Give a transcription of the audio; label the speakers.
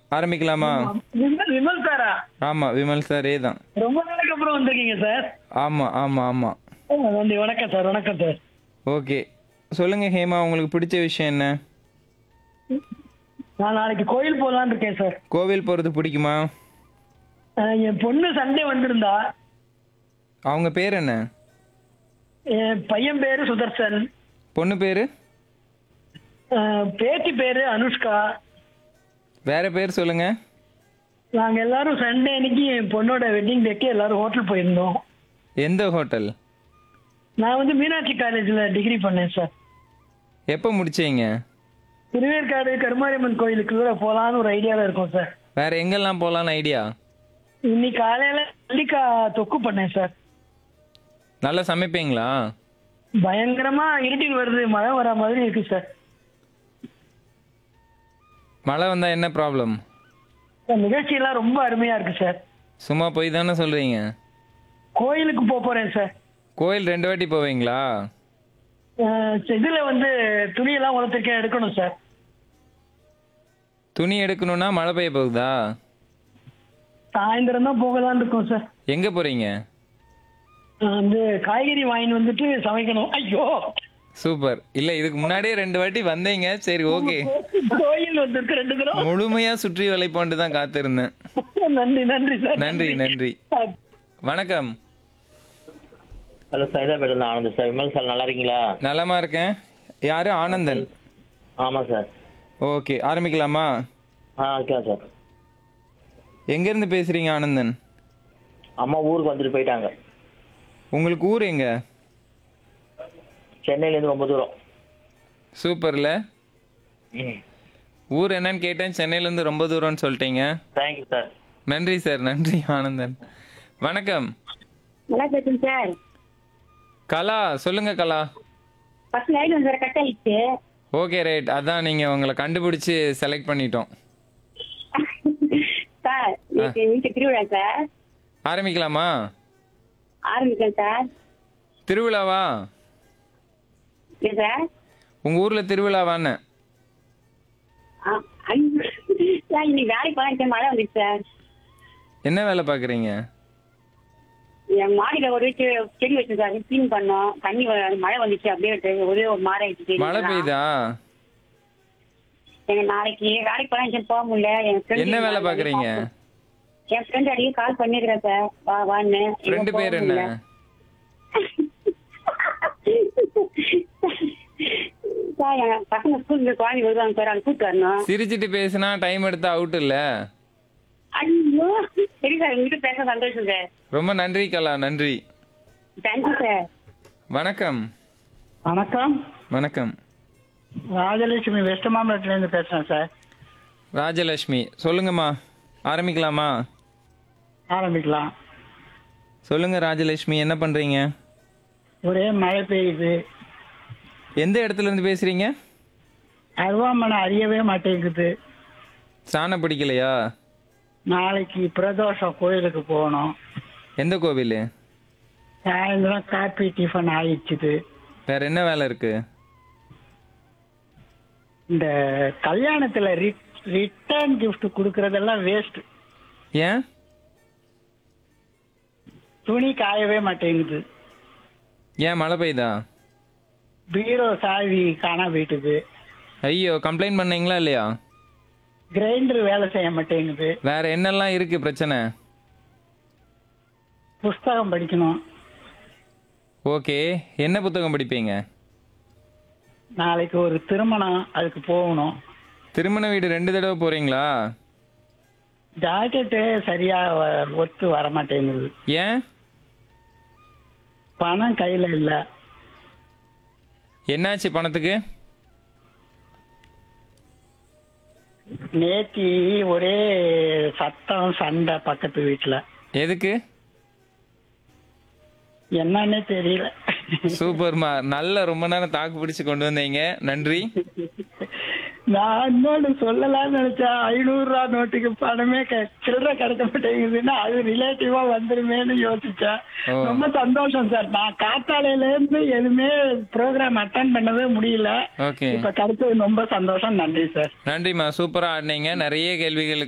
Speaker 1: ஆரம்பிக்கலாமா
Speaker 2: விமல் விமல் சாரா
Speaker 1: ஆமா விமல் சாரே தான்
Speaker 2: ரொம்ப நாளைக்கு அப்புறம் வந்திருக்கீங்க சார்
Speaker 1: ஆமா ஆமா ஆமா
Speaker 2: ஆ, நன்றி வணக்கம் சார் வணக்கம் சார்
Speaker 1: ஓகே சொல்லுங்க ஹேமா உங்களுக்கு பிடிச்ச விஷயம் என்ன
Speaker 2: நான் நாளைக்கு கோயில் போகலான்னு இருக்கேன் சார்
Speaker 1: கோவில் போறது பிடிக்குமா
Speaker 2: ஆ, என் பொண்ணு சண்டே வந்திருந்தா
Speaker 1: அவங்க பேர் என்ன
Speaker 2: என் பையன் பேரு சுதர்சன்
Speaker 1: பொண்ணு பேரு
Speaker 2: ஆ, பேத்தி பேரு அனுஷ்கா
Speaker 1: வேற பேர் சொல்லுங்க
Speaker 2: நாங்க எல்லாரும் சண்டே அன்னைக்கு என் பொண்ணோட வெட்டிங் டேக்கு எல்லாரும் ஹோட்டல் போயிருந்தோம்
Speaker 1: எந்த ஹோட்டல்
Speaker 2: நான் வந்து மீனாட்சி காலேஜ்ல டிகிரி பண்ணேன் சார்
Speaker 1: எப்போ முடிச்சீங்க
Speaker 2: திருவேற்காடு கருமாரியம்மன் கோயிலுக்கு கூட போலான்னு ஒரு ஐடியால இருக்கோம் சார்
Speaker 1: வேற எங்கெல்லாம் போகலான்னு ஐடியா
Speaker 2: இன்னைக்கு காலையில மல்லிக்காய் தொக்கு பண்ணேன் சார்
Speaker 1: நல்லா சமைப்பீங்களா
Speaker 2: பயங்கரமா இருட்டின் வருது மழை வர மாதிரி இருக்கு சார்
Speaker 1: மழை வந்தா என்ன ப்ராப்ளம்
Speaker 2: இந்த நிகழ்ச்சியெல்லாம் ரொம்ப அருமையா இருக்கு சார்
Speaker 1: சும்மா போய் தானே சொல்றீங்க
Speaker 2: கோயிலுக்கு போக போறேன் சார்
Speaker 1: கோயில் ரெண்டு வாட்டி போவீங்களா
Speaker 2: அஹ் இதுல வந்து துணியெல்லாம் உலர்த்திருக்கேன் எடுக்கணும் சார்
Speaker 1: துணி எடுக்கணும்னா மழை பெய்ய போகுதா
Speaker 2: சாயந்தரம் தான் போகலான்னு இருக்கோம் சார்
Speaker 1: எங்க போறீங்க
Speaker 2: நான் வந்து காய்கறி வாங்கிட்டு வந்துட்டு சமைக்கணும் ஐயோ
Speaker 1: சூப்பர் இல்ல இதுக்கு முன்னாடியே ரெண்டு வாட்டி வந்தீங்க சரி ஓகே
Speaker 2: கோயில் வந்திருக்கு ரெண்டு தடவை
Speaker 1: முழுமையா சுற்றி வளைப்போன்ட்டு தான் காத்திருந்தேன்
Speaker 2: நன்றி நன்றி சார்
Speaker 1: நன்றி நன்றி வணக்கம்
Speaker 3: ஹலோ சார் இதான் பேர் ஆனந்த் சார் விமல் சார் நல்லா இருக்கீங்களா
Speaker 1: நலமா இருக்கேன் யாரு ஆனந்தன்
Speaker 3: ஆமாம் சார்
Speaker 1: ஓகே ஆரம்பிக்கலாமா
Speaker 3: ஆ ஓகே சார்
Speaker 1: எங்க இருந்து பேசுறீங்க ஆனந்தன்
Speaker 3: அம்மா ஊருக்கு வந்துட்டு போயிட்டாங்க
Speaker 1: உங்களுக்கு ஊர் எங்க
Speaker 3: சென்னையிலேருந்து ரொம்ப தூரம்
Speaker 1: சூப்பர்ல
Speaker 3: ம்
Speaker 1: ஊர் என்னன்னு கேட்டேன் சென்னையில இருந்து ரொம்ப தூரம்னு சொல்லிட்டீங்க
Speaker 3: தேங்க்யூ சார்
Speaker 1: நன்றி சார் நன்றி ஆனந்தன் வணக்கம்
Speaker 4: நல்லா பேசுங்க சார்
Speaker 1: கலா சொல்லுங்க கலா
Speaker 4: ஃபர்ஸ்ட் லைட் வந்து வேற கட் ஆயிடுச்சு
Speaker 1: ஓகே ரைட் அதான் நீங்க உங்களை கண்டுபிடிச்சு செலக்ட் பண்ணிட்டோம்
Speaker 4: சார் நேற்று வீட்டு திருவிழா சார்
Speaker 1: ஆரம்பிக்கலாமா
Speaker 4: ஆரம்பிக்கிறேன் சார்
Speaker 1: திருவிழாவா
Speaker 4: ஏன் சார்
Speaker 1: உங்க ஊர்ல திருவிழாவான்னு
Speaker 4: ஆ, ஐயோ. சார் இன்னைக்கு வேலைக்கு போனா மழை வந்துச்சு சார்
Speaker 1: என்ன வேலை பாக்குறீங்க
Speaker 4: என் மாடியில ஒரு வீட்டு செடி வச்சு சார் க்ளீன் பண்ணோம் தண்ணி வ- மழை வந்துச்சு அப்படியே விட்டு ஒரே ஒரு மாறம் ஆயிடுச்சு
Speaker 1: மழை பெய்யுதா
Speaker 4: எங்க நாளைக்கு வேலைக்கு போனா எங்கேயும் போக முடியல என் friend
Speaker 1: என்ன வேலை பாக்குறீங்க
Speaker 4: என் ஃப்ரெண்ட் அடியே கால் பண்ணிருக்கிறேன் சார் வா வான்னு எங்கேயும்
Speaker 1: ஃப்ரெண்டு
Speaker 4: போக
Speaker 1: பேர் என்ன
Speaker 4: முடியல. சார் என் பசங்க ஸ்கூலுக்கு குழந்தை வருவாங்க சார் அதை கூப்பிட்டு வரணும்
Speaker 1: சிரிச்சிட்டு பேசினா டைம் எடுத்தா அவுட் இல்ல
Speaker 4: ஐயோ சரி சார் உங்ககிட்ட பேச சந்தோஷம் சார்
Speaker 1: ரொம்ப நன்றி கலா நன்றி
Speaker 4: தேங்க்யூ சார்
Speaker 1: வணக்கம்
Speaker 2: வணக்கம்
Speaker 1: வணக்கம்
Speaker 2: ராஜலட்சுமி வெஸ்ட் மாம்பலத்துல இருந்து பேசுறேன் சார்
Speaker 1: ராஜலட்சுமி சொல்லுங்கம்மா ஆரம்பிக்கலாமா
Speaker 2: ஆரம்பிக்கலாம்
Speaker 1: சொல்லுங்க ராஜலட்சுமி என்ன பண்றீங்க
Speaker 2: ஒரே மழை பெய்யுது
Speaker 1: எந்த இடத்துல இருந்து பேசுறீங்க
Speaker 2: அருவாமனை அறியவே மாட்டேங்குது
Speaker 1: சாணம் பிடிக்கலையா
Speaker 2: நாளைக்கு பிரதோஷம் கோயிலுக்கு போகணும்
Speaker 1: எந்த கோவில்
Speaker 2: சாயந்தரம் காப்பி டிஃபன் ஆயிடுச்சுது
Speaker 1: வேற என்ன வேலை இருக்கு
Speaker 2: இந்த கல்யாணத்துல ரிட்டர்ன் gift கொடுக்கறதெல்லாம் வேஸ்ட்
Speaker 1: ஏன்
Speaker 2: துணி காயவே மாட்டேங்குது
Speaker 1: ஏன் மழை பெய்யுதா
Speaker 2: பீரோ சாவி காணா போயிட்டுது
Speaker 1: ஐயோ கம்ப்ளைண்ட் பண்ணீங்களா இல்லையா
Speaker 2: கிரைண்டர் வேலை செய்ய மாட்டேங்குது
Speaker 1: வேற என்னெல்லாம் இருக்கு பிரச்சனை
Speaker 2: புஸ்தகம் படிக்கணும்
Speaker 1: ஓகே என்ன புத்தகம் படிப்பீங்க
Speaker 2: நாளைக்கு ஒரு திருமணம் அதுக்கு போகணும்
Speaker 1: திருமண வீடு ரெண்டு தடவை போறீங்களா
Speaker 2: ஜாக்கெட்டு சரியா வ- ஒத்து வர மாட்டேங்குது
Speaker 1: ஏன்
Speaker 2: பணம் கையில இல்ல
Speaker 1: என்னாச்சு பணத்துக்கு
Speaker 2: நேத்தி ஒரே சத்தம் சண்டை பக்கத்து வீட்டுல
Speaker 1: எதுக்கு
Speaker 2: என்னன்னே தெரியல
Speaker 1: சூப்பர்மா நல்ல ரொம்ப நேரம் தாக்கு பிடிச்சு கொண்டு வந்தீங்க நன்றி
Speaker 2: நான் இன்னொன்னு சொல்லலாம்னு நினைச்சேன் ஐநூறு ரூபா நோட்டுக்கு பணமே க- சில்லறை கிடைக்க மாட்டேங்குதுன்னா அது ரிலேட்டிவா வந்துருமேன்னு யோசிச்சேன்
Speaker 1: ஓ.
Speaker 2: ரொம்ப சந்தோஷம் சார் நான் காத்தாலையில இருந்து எதுவுமே ப்ரோக்ராம் அட்டன் பண்ணவே முடியல
Speaker 1: ஓகே
Speaker 2: இப்ப கிடைச்சது ரொம்ப சந்தோஷம் நன்றி சார்
Speaker 1: நன்றிம்மா சூப்பரா ஆடினீங்க நிறைய கேள்விகளுக்கு